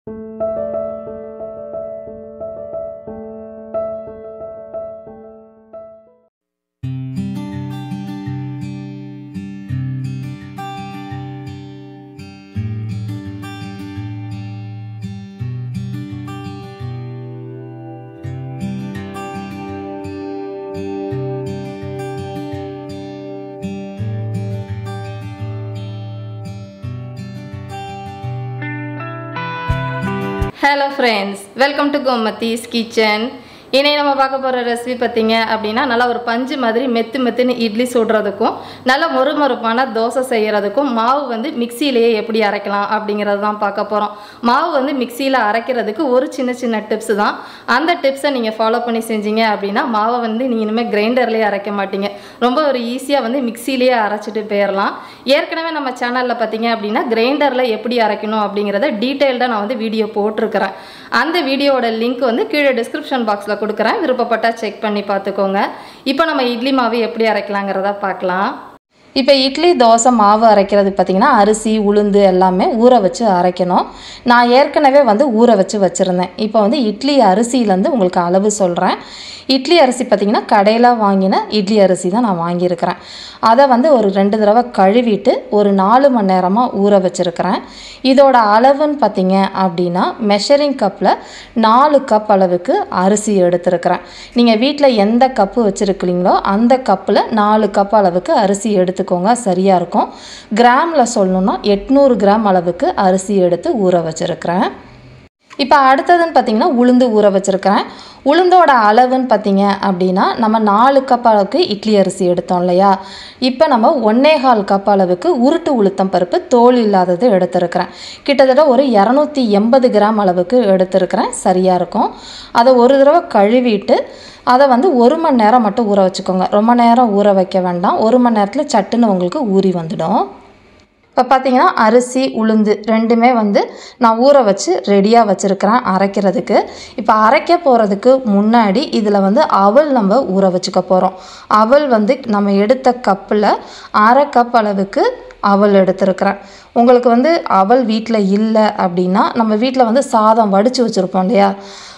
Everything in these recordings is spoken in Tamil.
hello friends welcome to Gomathi's kitchen இனி நம்ம பார்க்க போகிற ரெசிபி பார்த்தீங்க அப்படின்னா நல்லா ஒரு பஞ்சு மாதிரி மெத்து மெத்துன்னு இட்லி சுடுறதுக்கும் நல்ல மொறுமொறுப்பான தோசை செய்கிறதுக்கும் மாவு வந்து மிக்சியிலேயே எப்படி அரைக்கலாம் அப்படிங்கிறது தான் பார்க்க போகிறோம் மாவு வந்து மிக்சியில் அரைக்கிறதுக்கு ஒரு சின்ன சின்ன டிப்ஸ் தான் அந்த டிப்ஸை நீங்கள் ஃபாலோ பண்ணி செஞ்சீங்க அப்படின்னா மாவை வந்து நீங்கள் இனிமேல் கிரைண்டர்லேயே அரைக்க மாட்டீங்க ரொம்ப ஒரு ஈஸியாக வந்து மிக்சியிலேயே அரைச்சிட்டு போயிடலாம் ஏற்கனவே நம்ம சேனலில் பார்த்தீங்க அப்படின்னா கிரைண்டரில் எப்படி அரைக்கணும் அப்படிங்கிறத டீட்டெயில்டாக நான் வந்து வீடியோ போட்டிருக்கிறேன் அந்த வீடியோவோட லிங்க் வந்து கீழே டிஸ்கிரிப்ஷன் பாக்ஸில் கொடுக்குறேன் விருப்பப்பட்டால் செக் பண்ணி பார்த்துக்கோங்க இப்போ நம்ம இட்லி மாவு எப்படி அரைக்கலாங்கிறத பார்க்கலாம் இப்போ இட்லி தோசை மாவு அரைக்கிறது பார்த்திங்கன்னா அரிசி உளுந்து எல்லாமே ஊற வச்சு அரைக்கணும் நான் ஏற்கனவே வந்து ஊற வச்சு வச்சுருந்தேன் இப்போ வந்து இட்லி அரிசியிலேருந்து உங்களுக்கு அளவு சொல்கிறேன் இட்லி அரிசி பார்த்திங்கன்னா கடையில் வாங்கின இட்லி அரிசி தான் நான் வாங்கியிருக்கிறேன் அதை வந்து ஒரு ரெண்டு தடவை கழுவிட்டு ஒரு நாலு மணி நேரமாக ஊற வச்சுருக்கிறேன் இதோட அளவுன்னு பார்த்தீங்க அப்படின்னா மெஷரிங் கப்பில் நாலு கப் அளவுக்கு அரிசி எடுத்துருக்கிறேன் நீங்கள் வீட்டில் எந்த கப்பு வச்சுருக்கிறீங்களோ அந்த கப்பில் நாலு கப் அளவுக்கு அரிசி எடுத்துக்கோங்க சரியாக இருக்கும் கிராமில் சொல்லணுன்னா எட்நூறு கிராம் அளவுக்கு அரிசி எடுத்து ஊற வச்சுருக்கிறேன் இப்போ அடுத்ததுன்னு பார்த்தீங்கன்னா உளுந்து ஊற வச்சுருக்கிறேன் உளுந்தோட அளவுன்னு பார்த்தீங்க அப்படின்னா நம்ம நாலு கப் அளவுக்கு இட்லி அரிசி எடுத்தோம் இல்லையா இப்போ நம்ம ஒன்னே கால் கப் அளவுக்கு உருட்டு உளுத்தம் பருப்பு தோல் இல்லாதது எடுத்திருக்கிறேன் கிட்டத்தட்ட ஒரு இரநூத்தி எண்பது கிராம் அளவுக்கு எடுத்திருக்கிறேன் சரியாக இருக்கும் அதை ஒரு தடவை கழுவிட்டு அதை வந்து ஒரு மணி நேரம் மட்டும் ஊற வச்சுக்கோங்க ரொம்ப நேரம் ஊற வைக்க வேண்டாம் ஒரு மணி நேரத்தில் சட்டுன்னு உங்களுக்கு ஊறி வந்துடும் இப்போ பார்த்தீங்கன்னா அரிசி உளுந்து ரெண்டுமே வந்து நான் ஊற வச்சு ரெடியாக வச்சுருக்கிறேன் அரைக்கிறதுக்கு இப்போ அரைக்க போகிறதுக்கு முன்னாடி இதில் வந்து அவல் நம்ம ஊற வச்சுக்க போகிறோம் அவல் வந்து நம்ம எடுத்த கப்பில் அரை கப் அளவுக்கு அவல் எடுத்துருக்கிறேன் உங்களுக்கு வந்து அவல் வீட்டில் இல்லை அப்படின்னா நம்ம வீட்டில் வந்து சாதம் வடித்து வச்சுருப்போம் இல்லையா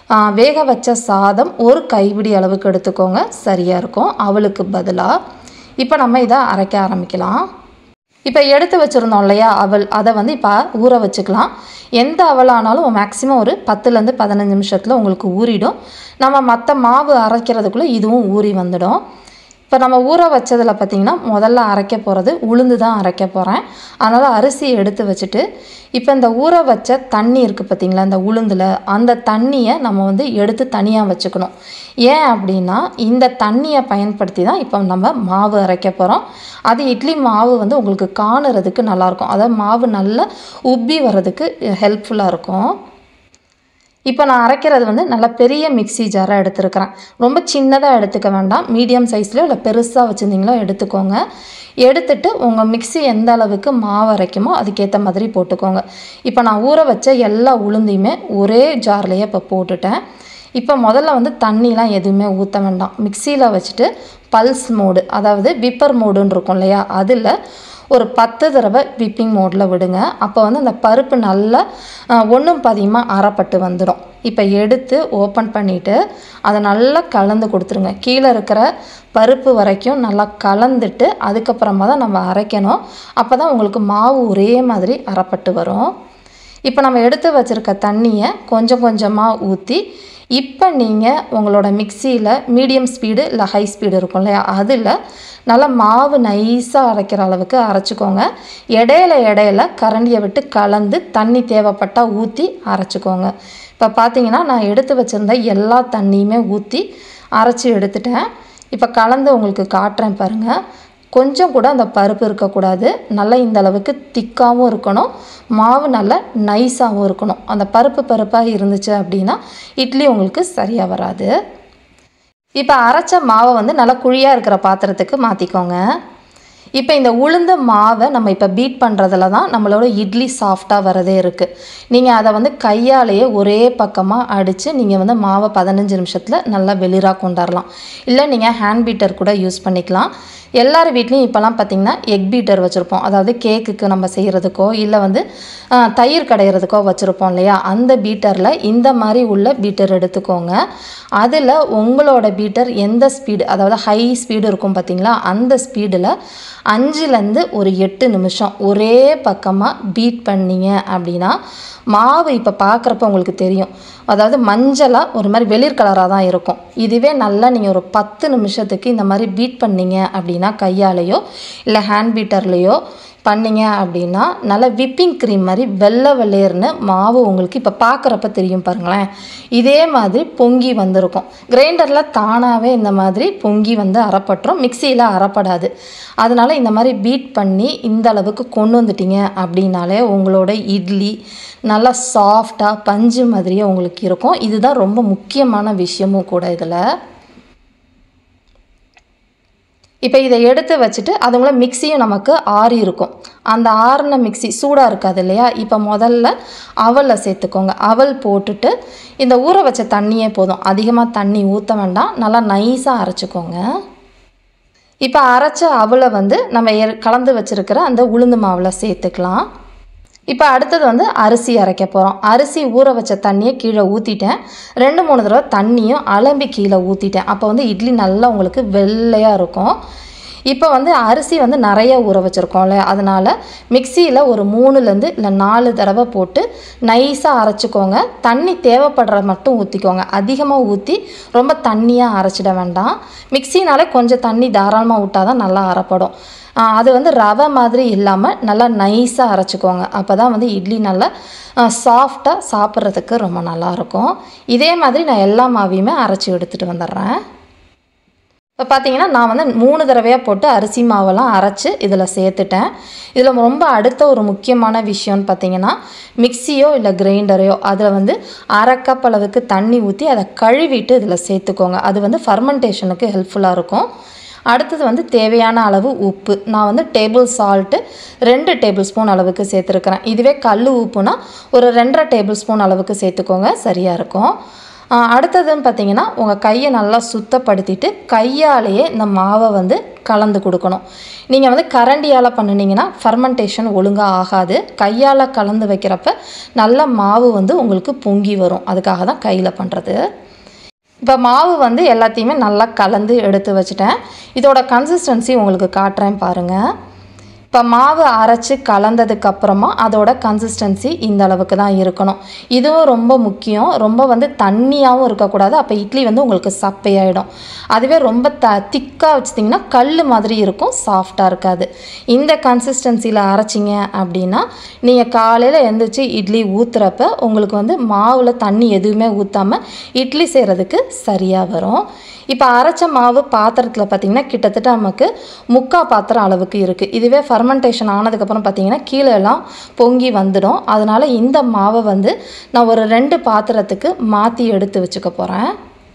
வேக வச்ச சாதம் ஒரு கைப்பிடி அளவுக்கு எடுத்துக்கோங்க சரியாக இருக்கும் அவளுக்கு பதிலாக இப்போ நம்ம இதை அரைக்க ஆரம்பிக்கலாம் இப்போ எடுத்து வச்சுருந்தோம் இல்லையா அவல் அதை வந்து இப்போ ஊற வச்சுக்கலாம் எந்த அவலானாலும் மேக்ஸிமம் ஒரு பத்துலேருந்து பதினஞ்சு நிமிஷத்தில் உங்களுக்கு ஊறிடும் நம்ம மற்ற மாவு அரைக்கிறதுக்குள்ளே இதுவும் ஊறி வந்துடும் இப்போ நம்ம ஊற வச்சதில் பார்த்திங்கன்னா முதல்ல அரைக்க போகிறது உளுந்து தான் அரைக்க போகிறேன் அதனால் அரிசி எடுத்து வச்சுட்டு இப்போ இந்த ஊற வச்ச தண்ணி இருக்குது பார்த்திங்களா இந்த உளுந்தில் அந்த தண்ணியை நம்ம வந்து எடுத்து தனியாக வச்சுக்கணும் ஏன் அப்படின்னா இந்த தண்ணியை பயன்படுத்தி தான் இப்போ நம்ம மாவு அரைக்க போகிறோம் அது இட்லி மாவு வந்து உங்களுக்கு காணுறதுக்கு நல்லாயிருக்கும் அதாவது மாவு நல்லா உப்பி வர்றதுக்கு ஹெல்ப்ஃபுல்லாக இருக்கும் இப்போ நான் அரைக்கிறது வந்து நல்ல பெரிய மிக்சி ஜாராக எடுத்துருக்கிறேன் ரொம்ப சின்னதாக எடுத்துக்க வேண்டாம் மீடியம் சைஸ்லையோ இல்லை பெருசாக வச்சுருந்தீங்களோ எடுத்துக்கோங்க எடுத்துட்டு உங்கள் மிக்சி எந்த அளவுக்கு மாவு அரைக்குமோ அதுக்கேற்ற மாதிரி போட்டுக்கோங்க இப்போ நான் ஊற வச்ச எல்லா உளுந்தையுமே ஒரே ஜார்லேயே இப்போ போட்டுட்டேன் இப்போ முதல்ல வந்து தண்ணிலாம் எதுவுமே ஊற்ற வேண்டாம் மிக்சியில் வச்சுட்டு பல்ஸ் மோடு அதாவது விப்பர் மோடுன்னு இருக்கும் இல்லையா அதில் ஒரு பத்து தடவை விப்பிங் மோடில் விடுங்க அப்போ வந்து அந்த பருப்பு நல்லா ஒன்றும் பாதியமாக அறப்பட்டு வந்துடும் இப்போ எடுத்து ஓப்பன் பண்ணிவிட்டு அதை நல்லா கலந்து கொடுத்துருங்க கீழே இருக்கிற பருப்பு வரைக்கும் நல்லா கலந்துட்டு அதுக்கப்புறமா தான் நம்ம அரைக்கணும் அப்போ தான் உங்களுக்கு மாவு ஒரே மாதிரி அறப்பட்டு வரும் இப்போ நம்ம எடுத்து வச்சுருக்க தண்ணியை கொஞ்சம் கொஞ்சமாக ஊற்றி இப்போ நீங்கள் உங்களோட மிக்சியில் மீடியம் ஸ்பீடு இல்லை ஹை ஸ்பீடு இருக்கும் இல்லையா அதில் நல்லா மாவு நைஸாக அரைக்கிற அளவுக்கு அரைச்சிக்கோங்க இடையில இடையில கரண்டியை விட்டு கலந்து தண்ணி தேவைப்பட்டால் ஊற்றி அரைச்சிக்கோங்க இப்போ பார்த்தீங்கன்னா நான் எடுத்து வச்சுருந்த எல்லா தண்ணியுமே ஊற்றி அரைச்சி எடுத்துட்டேன் இப்போ கலந்து உங்களுக்கு காட்டுறேன் பாருங்கள் கொஞ்சம் கூட அந்த பருப்பு இருக்கக்கூடாது நல்லா இந்த அளவுக்கு திக்காகவும் இருக்கணும் மாவு நல்லா நைஸாகவும் இருக்கணும் அந்த பருப்பு பருப்பாக இருந்துச்சு அப்படின்னா இட்லி உங்களுக்கு சரியாக வராது இப்போ அரைச்ச மாவை வந்து நல்லா குழியாக இருக்கிற பாத்திரத்துக்கு மாற்றிக்கோங்க இப்போ இந்த உளுந்த மாவை நம்ம இப்போ பீட் பண்ணுறதுல தான் நம்மளோட இட்லி சாஃப்டாக வரதே இருக்குது நீங்கள் அதை வந்து கையாலேயே ஒரே பக்கமாக அடித்து நீங்கள் வந்து மாவை பதினஞ்சு நிமிஷத்தில் நல்லா வெளிராக கொண்டாடலாம் இல்லை நீங்கள் ஹேண்ட் பீட்டர் கூட யூஸ் பண்ணிக்கலாம் எல்லார் வீட்லேயும் இப்போலாம் பார்த்திங்கன்னா எக் பீட்டர் வச்சுருப்போம் அதாவது கேக்குக்கு நம்ம செய்கிறதுக்கோ இல்லை வந்து ஆ, தயிர் கடையிறதுக்கோ வச்சுருப்போம் இல்லையா அந்த பீட்டரில் இந்த மாதிரி உள்ள பீட்டர் எடுத்துக்கோங்க அதில் உங்களோட பீட்டர் எந்த ஸ்பீடு அதாவது ஹை ஸ்பீடு இருக்கும் பார்த்தீங்களா அந்த ஸ்பீடில் அஞ்சுலேருந்து ஒரு எட்டு நிமிஷம் ஒரே பக்கமாக பீட் பண்ணீங்க அப்படின்னா மாவு இப்போ பார்க்குறப்ப உங்களுக்கு தெரியும் அதாவது மஞ்சளாக ஒரு மாதிரி வெளிர் கலராக தான் இருக்கும் இதுவே நல்லா நீங்கள் ஒரு பத்து நிமிஷத்துக்கு இந்த மாதிரி பீட் பண்ணீங்க அப்படின்னா கையாலேயோ இல்லை ஹேண்ட் பீட்டர்லேயோ பண்ணீங்க அப்படின்னா நல்லா விப்பிங் க்ரீம் மாதிரி வெள்ளை வெள்ளையர்னு மாவு உங்களுக்கு இப்போ பார்க்குறப்ப தெரியும் பாருங்களேன் இதே மாதிரி பொங்கி வந்திருக்கும் கிரைண்டரில் தானாகவே இந்த மாதிரி பொங்கி வந்து அறப்பட்டுரும் மிக்சியில் அறப்படாது அதனால் இந்த மாதிரி பீட் பண்ணி இந்த அளவுக்கு கொண்டு வந்துட்டீங்க அப்படின்னாலே உங்களோட இட்லி நல்லா சாஃப்டாக பஞ்சு மாதிரியே உங்களுக்கு இருக்கும் இதுதான் ரொம்ப முக்கியமான விஷயமும் கூட இதில் இப்போ இதை எடுத்து வச்சுட்டு அதுங்கள மிக்சியும் நமக்கு ஆறி இருக்கும் அந்த ஆறின மிக்ஸி சூடாக இருக்காது இல்லையா இப்போ முதல்ல அவலை சேர்த்துக்கோங்க அவல் போட்டுட்டு இந்த ஊற வச்ச தண்ணியே போதும் அதிகமாக தண்ணி ஊற்ற வேண்டாம் நல்லா நைஸாக அரைச்சிக்கோங்க இப்போ அரைச்ச அவலை வந்து நம்ம ஏற்- கலந்து வச்சுருக்கிற அந்த உளுந்து மாவில் சேர்த்துக்கலாம் இப்போ அடுத்தது வந்து அரிசி அரைக்க போகிறோம் அரிசி ஊற வச்ச தண்ணியை கீழே ஊற்றிட்டேன் ரெண்டு மூணு தடவை தண்ணியும் அலம்பி கீழே ஊற்றிட்டேன் அப்போ வந்து இட்லி நல்லா உங்களுக்கு வெள்ளையாக இருக்கும் இப்போ வந்து அரிசி வந்து நிறைய ஊற வச்சுருக்கோம்ல அதனால் மிக்சியில் ஒரு மூணுலேருந்து இல்லை நாலு தடவை போட்டு நைஸாக அரைச்சிக்கோங்க தண்ணி தேவைப்படுற மட்டும் ஊற்றிக்கோங்க அதிகமாக ஊற்றி ரொம்ப தண்ணியாக அரைச்சிட வேண்டாம் மிக்சினாலே கொஞ்சம் தண்ணி தாராளமாக விட்டால் தான் நல்லா அரைப்படும் ஆ, அது வந்து ரவை மாதிரி இல்லாமல் நல்லா நைஸாக அரைச்சிக்கோங்க அப்போ தான் வந்து இட்லி நல்லா சாஃப்டாக சாப்பிட்றதுக்கு ரொம்ப நல்லாயிருக்கும் இதே மாதிரி நான் எல்லா மாவையுமே அரைச்சி எடுத்துகிட்டு வந்துடுறேன் இப்போ பார்த்தீங்கன்னா நான் வந்து மூணு தடவையாக போட்டு அரிசி மாவெல்லாம் அரைச்சி இதில் சேர்த்துட்டேன் இதில் ரொம்ப அடுத்த ஒரு முக்கியமான விஷயம்னு பார்த்தீங்கன்னா மிக்சியோ இல்லை கிரைண்டரையோ அதில் வந்து அரை கப் அளவுக்கு தண்ணி ஊற்றி அதை கழுவிட்டு இதில் சேர்த்துக்கோங்க அது வந்து ஃபர்மெண்டேஷனுக்கு ஹெல்ப்ஃபுல்லாக இருக்கும் அடுத்தது வந்து தேவையான அளவு உப்பு நான் வந்து டேபிள் சால்ட்டு ரெண்டு டேபிள் ஸ்பூன் அளவுக்கு சேர்த்துருக்கிறேன் இதுவே கல் உப்புனா ஒரு ரெண்டரை டேபிள் ஸ்பூன் அளவுக்கு சேர்த்துக்கோங்க சரியாக இருக்கும் ஆ, அடுத்ததுன்னு பார்த்தீங்கன்னா உங்கள் கையை நல்லா சுத்தப்படுத்திட்டு கையாலேயே இந்த மாவை வந்து கலந்து கொடுக்கணும் நீங்கள் வந்து கரண்டியால் பண்ணினீங்கன்னா ஃபர்மெண்டேஷன் ஒழுங்காக ஆகாது கையால் கலந்து வைக்கிறப்ப நல்ல மாவு வந்து உங்களுக்கு பொங்கி வரும் அதுக்காக தான் கையில் பண்ணுறது இப்போ மாவு வந்து எல்லாத்தையுமே நல்லா கலந்து எடுத்து வச்சுட்டேன் இதோட கன்சிஸ்டன்சி உங்களுக்கு காட்டுறேன் பாருங்கள் இப்போ மாவு அரைச்சி கலந்ததுக்கப்புறமா அதோட கன்சிஸ்டன்சி இந்த அளவுக்கு தான் இருக்கணும் இதுவும் ரொம்ப முக்கியம் ரொம்ப வந்து தண்ணியாகவும் இருக்கக்கூடாது அப்போ இட்லி வந்து உங்களுக்கு சப்பையாயிடும் அதுவே ரொம்ப த திக்காக வச்சிட்டிங்கன்னா கல் மாதிரி இருக்கும் சாஃப்டாக இருக்காது இந்த கன்சிஸ்டன்சியில் அரைச்சிங்க அப்படின்னா நீங்கள் காலையில் எந்திரிச்சு இட்லி ஊற்றுறப்ப உங்களுக்கு வந்து மாவில் தண்ணி எதுவுமே ஊற்றாமல் இட்லி செய்கிறதுக்கு சரியாக வரும் இப்போ அரைச்ச மாவு பாத்திரத்தில் பார்த்தீங்கன்னா கிட்டத்தட்ட நமக்கு முக்கா பாத்திரம் அளவுக்கு இருக்குது இதுவே ஃபர்மெண்டேஷன் ஆனதுக்கப்புறம் பார்த்தீங்கன்னா கீழே எல்லாம் பொங்கி வந்துடும் அதனால் இந்த மாவை வந்து நான் ஒரு ரெண்டு பாத்திரத்துக்கு மாற்றி எடுத்து வச்சுக்க போகிறேன்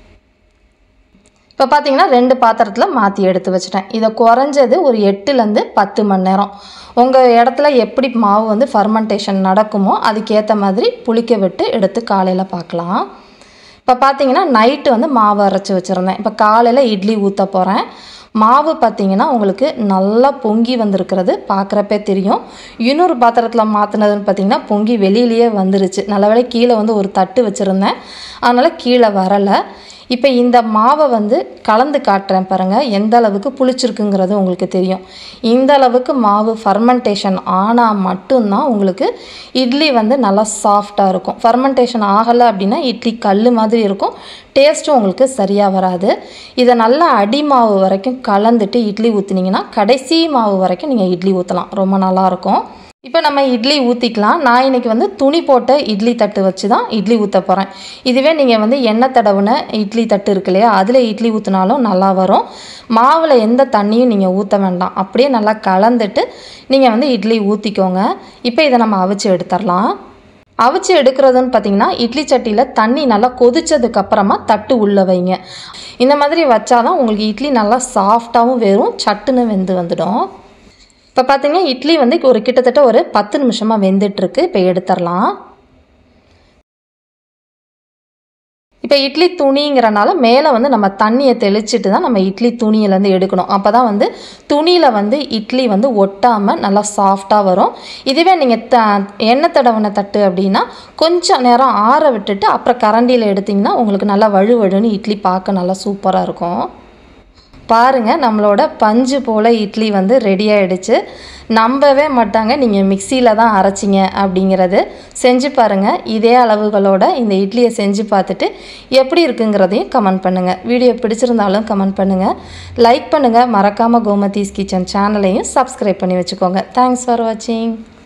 இப்போ பார்த்தீங்கன்னா ரெண்டு பாத்திரத்தில் மாற்றி எடுத்து வச்சுட்டேன் இதை குறைஞ்சது ஒரு எட்டுலேருந்து பத்து மணி நேரம் உங்கள் இடத்துல எப்படி மாவு வந்து ஃபர்மெண்டேஷன் நடக்குமோ அதுக்கேற்ற மாதிரி புளிக்க விட்டு எடுத்து காலையில் பார்க்கலாம் இப்போ பார்த்தீங்கன்னா நைட்டு வந்து மாவு அரைச்சி வச்சுருந்தேன் இப்போ காலையில் இட்லி ஊற்ற போகிறேன் மாவு பார்த்தீங்கன்னா உங்களுக்கு நல்லா பொங்கி வந்திருக்கிறது பார்க்குறப்பே தெரியும் இன்னொரு பாத்திரத்தில் மாற்றினதுன்னு பார்த்தீங்கன்னா பொங்கி வெளியிலேயே வந்துருச்சு நல்ல வேளை கீழே வந்து ஒரு தட்டு வச்சுருந்தேன் அதனால் கீழே வரலை இப்போ இந்த மாவை வந்து கலந்து காட்டுறேன் பாருங்கள் எந்த அளவுக்கு புளிச்சிருக்குங்கிறது உங்களுக்கு தெரியும் இந்த அளவுக்கு மாவு ஃபர்மெண்டேஷன் ஆனால் மட்டும்தான் உங்களுக்கு இட்லி வந்து நல்லா சாஃப்டாக இருக்கும் ஃபர்மெண்டேஷன் ஆகலை அப்படின்னா இட்லி கல் மாதிரி இருக்கும் டேஸ்ட்டும் உங்களுக்கு சரியாக வராது இதை நல்லா அடி மாவு வரைக்கும் கலந்துட்டு இட்லி ஊற்றுனீங்கன்னா கடைசி மாவு வரைக்கும் நீங்கள் இட்லி ஊற்றலாம் ரொம்ப நல்லாயிருக்கும் இப்போ நம்ம இட்லி ஊற்றிக்கலாம் நான் இன்னைக்கு வந்து துணி போட்ட இட்லி தட்டு வச்சு தான் இட்லி ஊற்ற போகிறேன் இதுவே நீங்கள் வந்து எண்ணெய் தடவுன இட்லி தட்டு இருக்கு இல்லையா அதில் இட்லி ஊற்றினாலும் நல்லா வரும் மாவில் எந்த தண்ணியும் நீங்கள் ஊற்ற வேண்டாம் அப்படியே நல்லா கலந்துட்டு நீங்கள் வந்து இட்லி ஊற்றிக்கோங்க இப்போ இதை நம்ம அவிச்சு எடுத்துடலாம் அவிச்சு எடுக்கிறதுன்னு பார்த்தீங்கன்னா இட்லி சட்டியில் தண்ணி நல்லா கொதிச்சதுக்கு அப்புறமா தட்டு உள்ளே வைங்க இந்த மாதிரி வச்சாதான் உங்களுக்கு இட்லி நல்லா சாஃப்டாகவும் வெறும் சட்டுன்னு வெந்து வந்துடும் இப்போ பார்த்தீங்கன்னா இட்லி வந்து ஒரு கிட்டத்தட்ட ஒரு பத்து நிமிஷமாக வெந்துட்டுருக்கு இப்போ எடுத்துடலாம் இப்போ இட்லி துணிங்கிறனால மேலே வந்து நம்ம தண்ணியை தெளிச்சிட்டு தான் நம்ம இட்லி துணியிலேருந்து எடுக்கணும் அப்போ தான் வந்து துணியில் வந்து இட்லி வந்து ஒட்டாமல் நல்லா சாஃப்டாக வரும் இதுவே நீங்கள் த எண்ணெய் தடவின தட்டு அப்படின்னா கொஞ்சம் நேரம் ஆற விட்டுட்டு அப்புறம் கரண்டியில் எடுத்திங்கன்னா உங்களுக்கு நல்லா வழுவழுன்னு இட்லி பார்க்க நல்லா சூப்பராக இருக்கும் பாருங்கள் நம்மளோட பஞ்சு போல் இட்லி வந்து ரெடி ஆகிடுச்சு நம்பவே மாட்டாங்க நீங்கள் மிக்சியில் தான் அரைச்சிங்க அப்படிங்கிறது செஞ்சு பாருங்கள் இதே அளவுகளோட இந்த இட்லியை செஞ்சு பார்த்துட்டு எப்படி இருக்குங்கிறதையும் கமெண்ட் பண்ணுங்கள் வீடியோ பிடிச்சிருந்தாலும் கமெண்ட் பண்ணுங்கள் லைக் பண்ணுங்கள் மறக்காமல் கோமதீஸ் கிச்சன் சேனலையும் சப்ஸ்கிரைப் பண்ணி வச்சுக்கோங்க தேங்க்ஸ் ஃபார் வாட்சிங்